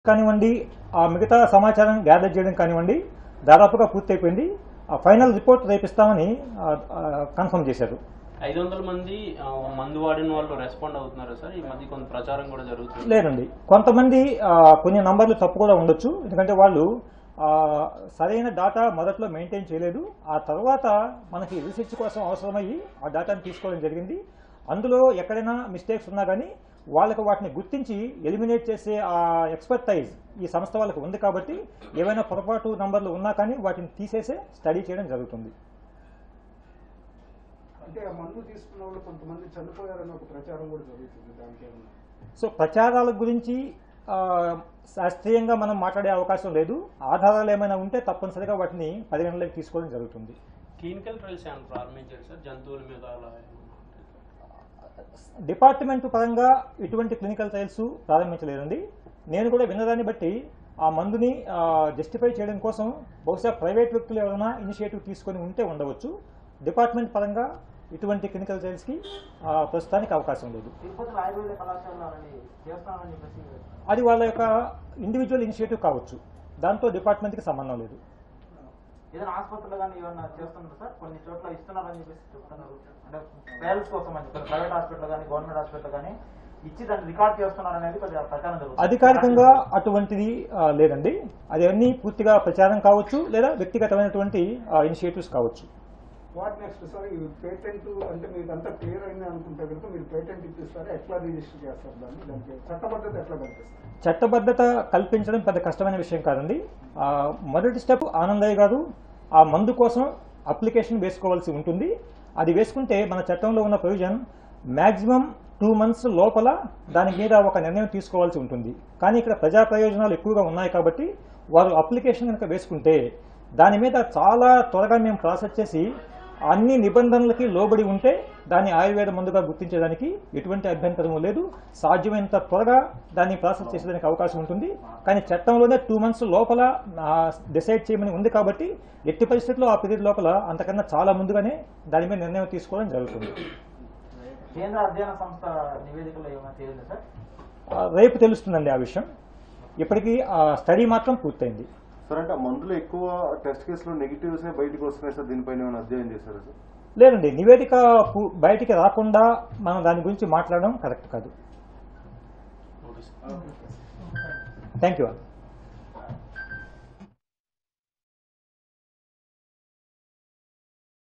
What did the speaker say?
కానివ్వండి ఆ మిగతా సమాచారం గ్యాదర్ చేయడం కానివ్వండి దాదాపుగా పూర్తయిపోయింది ఆ ఫైనల్ రిపోర్ట్ రేపిస్తామని కన్ఫర్మ్ చేశారు ఐదు వందల మంది ఆ, మందు వాడిన వాళ్ళు రెస్పాండ్ అవుతున్నారు సార్ ఈ మధ్య కొంత ప్రచారం కూడా జరుగుతుంది లేదండి కొంతమంది ఆ, కొన్ని నంబర్లు తప్పు కూడా ఉండొచ్చు ఎందుకంటే వాళ్ళు ఆ, సరైన డాటా మొదట్లో మెయింటైన్ చేయలేదు ఆ తర్వాత మనకి రీసెర్చ్ కోసం అవసరమయ్యి ఆ డాటాను తీసుకోవడం జరిగింది అందులో ఎక్కడైనా మిస్టేక్స్ ఉన్నా కానీ వాళ్ళకి వాటిని గుర్తించి ఎలిమినేట్ చేసే ఆ ఎక్స్పర్టైజ్ ఈ సంస్థ వాళ్ళకి ఉంది కాబట్టి ఏవైనా పొరపాటు నంబర్లు ఉన్నా కానీ వాటిని తీసేసే స్టడీ చేయడం జరుగుతుంది అంటే ఆ మందు తీసుకున్న వాళ్ళు కొంతమంది చనిపోయారని ఒక ప్రచారం కూడా జరుగుతుంది దానికి ఏమన్నా సో ప్రచారాల గురించి ఆ, శాస్త్రీయంగా మనం మాట్లాడే అవకాశం లేదు ఆధారాలు ఏమైనా ఉంటే తప్పనిసరిగా వాటిని పరిగణలోకి తీసుకోవడం జరుగుతుంది క్లినికల్ ట్రయల్స్ ఏమైనా ప్రారంభించారు సార్ జంతువుల మీద అలా ఏమన్నా? డిపార్ట్మెంట్ పరంగా ఎటువంటి క్లినికల్ ట్రయల్స్ ప్రారంభించలేదండి నేను కూడా విన్నదాన్ని బట్టి ఆ మందుని జస్టిఫై చేయడం కోసం బహుశా ప్రైవేట్ వ్యక్తులు ఎవరైనా ఇనిషియేటివ్ తీసుకొని ఉంటే ఉండవచ్చు డిపార్ట్మెంట్ పరంగా ఇటువంటి క్లినికల్ ట్రయల్స్కి ఆ, ప్రస్తుతానికి అవకాశం లేదు తిరుపతిలో ఆయుర్వేద కళాశాలలో అలాంటి చేస్తామని చెప్పేసి అది వాళ్ళ యొక్క ఇండివిజువల్ ఇనిషియేటివ్ కావచ్చు దాంతో డిపార్ట్మెంట్కి సంబంధం లేదు ఏదైనా ఆసుపత్రులు కానీ ఏమన్నా చేస్తున్నారు సార్ కొన్ని చోట్ల ఇస్తున్నారని చెప్పేసి చెప్తున్నారు అంటే ట్రయల్స్ కోసం అని చెప్పి ప్రైవేట్ హాస్పిటల్ కానీ గవర్నమెంట్ హాస్పిటల్ కానీ ఇచ్చి దాన్ని రికార్డ్ చేస్తున్నారు అనేది కొద్దిగా ప్రచారం జరుగుతుంది అధికారికంగా అటువంటిది ఆ, లేదండి అది అన్ని పూర్తిగా ప్రచారం కావచ్చు లేదా వ్యక్తిగతమైనటువంటి ఇనిషియేటివ్స్ కావచ్చు వాట్ నెక్స్ట్ సార్ ఈ పేటెంట్ అంటే మీకు అంతా క్లియర్ అయింది అనుకుంటే కనుక మీరు పేటెంట్ ఇప్పిస్తారా ఎట్లా రిజిస్టర్ చేస్తారు దాన్ని దానికి చట్టబద్ధత ఎట్లా కనిపిస్తుంది చట్టబద్ధత కల్పించడం పెద్ద కష్టమైన విషయం కాదండి ఆ, మొదటి స్టెప్ ఆనందయ్య గారు ఆ మందు కోసం అప్లికేషన్ వేసుకోవాల్సి ఉంటుంది అది వేసుకుంటే మన చట్టంలో ఉన్న ప్రొవిజన్ మ్యాక్సిమం టూ మంత్స్ లోపల దాని మీద ఒక నిర్ణయం తీసుకోవాల్సి ఉంటుంది కానీ ఇక్కడ ప్రజా ప్రయోజనాలు ఎక్కువగా ఉన్నాయి కాబట్టి వారు అప్లికేషన్ కనుక వేసుకుంటే దాని మీద చాలా త్వరగా మేము ప్రాసెస్ చేసి అన్ని నిబంధనలకి లోబడి ఉంటే దాన్ని ఆయుర్వేద మందుగా గుర్తించడానికి ఎటువంటి అభ్యంతరము లేదు సాధ్యమైనంత త్వరగా దాన్ని ప్రాసెస్ చేసేదానికి అవకాశం ఉంటుంది కానీ చట్టంలోనే టూ మంత్స్ లోపల డిసైడ్ చేయమని ఉంది కాబట్టి ఎట్టి పరిస్థితుల్లో ఆ పీరియడ్ లోపల అంతకన్నా చాలా ముందుగానే దాని మీద నిర్ణయం తీసుకోవడం జరుగుతుంది కేంద్ర అధ్యయన సంస్థ నివేదికలో ఏమైనా తేలింది సార్ ఆ, రేపు తెలుస్తుందండి ఆ విషయం ఇప్పటికీ ఆ స్టడీ మాత్రం పూర్తయింది సార్ అంటే ఆ మందులో ఎక్కువ టెస్ట్ కేసులో నెగిటివ్స్ బయటకు వస్తున్నాయి సార్ దీనిపైన ఏమైనా అధ్యయనం చేశారా సార్ లేదండి నివేదిక పు- బయటికి రాకుండా మనం దాని గురించి మాట్లాడడం కరెక్ట్ కాదు నోటీస్ థ్యాంక్ యూ